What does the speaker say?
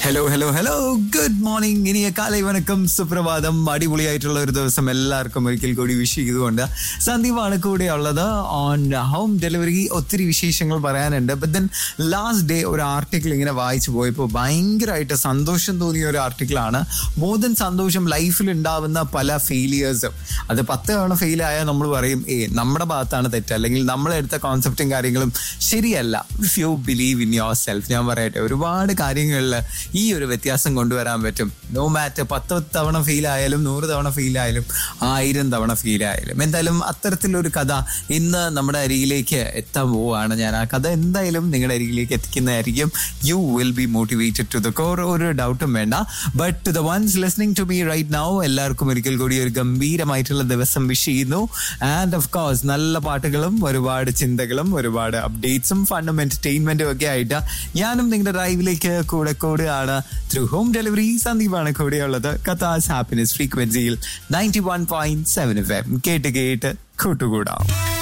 hello hello hello good morning ഇനിയ കാലൈ വണക്കം സുപ്രഭാതം അടിപൊളിയായിട്ടുള്ള ഒരു ദിവസം എല്ലാവർക്കും ഒരിക്കൽ കൂടി വിഷ് ചെയ്തുകൊണ്ട് സന്ദീപാണ് കൂടെ ഉള്ളത് ഓൺ ഹോം ഡെലിവറി ഒത്തിരി വിശേഷങ്ങൾ പറയാനുണ്ട് ബട്ട് ദെൻ ലാസ്റ്റ് ഡേ ഒരു ആർട്ടിക്കിൾ ഇങ്ങനെ വായിച്ചു പോയപ്പോൾ ഭയങ്കരമായിട്ട് സന്തോഷം തോന്നിയ ഒരു ആർട്ടിക്കിളാണ് മോർ ദൻ സന്തോഷം ലൈഫിൽ ഉണ്ടാവുന്ന പല ഫെയിലിയേഴ്സും അത് പത്ത് തവണ ഫെയിൽ ആയാൽ നമ്മൾ പറയും ഏ നമ്മുടെ ഭാഗത്താണ് തെറ്റ് അല്ലെങ്കിൽ നമ്മളെടുത്ത കോൺസെപ്റ്റും കാര്യങ്ങളും ശരിയല്ല if you believe in yourself ഞാൻ പറയട്ടെ ഒരുപാട് കാര്യങ്ങളിൽ ഈ ഒരു വ്യത്യാസം കൊണ്ടുവരാൻ പറ്റും നോ മാറ്റർ പത്ത് തവണ ഫെയിൽ ആയാലും നൂറ് തവണ ഫെയിൽ ആയാലും ആയിരം തവണ ഫെയിൽ ആയാലും എന്തായാലും അത്തരത്തിലൊരു കഥ ഇന്ന് നമ്മുടെ അരികിലേക്ക് എത്താൻ പോവുകയാണ് ഞാൻ ആ കഥ എന്തായാലും നിങ്ങളുടെ അരികിലേക്ക് എത്തിക്കുന്നതായിരിക്കും you will be motivated to the core ഒരു ഡൗട്ടും വേണ്ട but to the ones listening to me right now എല്ലാവർക്കും ഒരിക്കൽ കൂടി ഒരു ഗംഭീരമായിട്ടുള്ള ദിവസം വിഷ് ചെയ്യുന്നു ആൻഡ് ഓഫ് കോഴ്സ് നല്ല പാട്ടുകളും ഒരുപാട് ചിന്തകളും ഒരുപാട് അപ്ഡേറ്റ്സും ഫണ്ടും എന്റർടൈൻമെന്റും ഒക്കെ ആയിട്ട് ഞാനും നിങ്ങളുടെ ഡ്രൈവിലേക്ക് കൂടെ കൂടുകയാണ് ത്രൂ ഹോം ഡെലിവറി സന്ദീപാണ് കൂടെയുള്ളത് കഥാസ് ഹാപ്പിനെസ് ഫ്രീക്വൻസിയിൽ ninety one point seven F M കേട്ട് കേട്ട് കൂട്ടുകൂടാം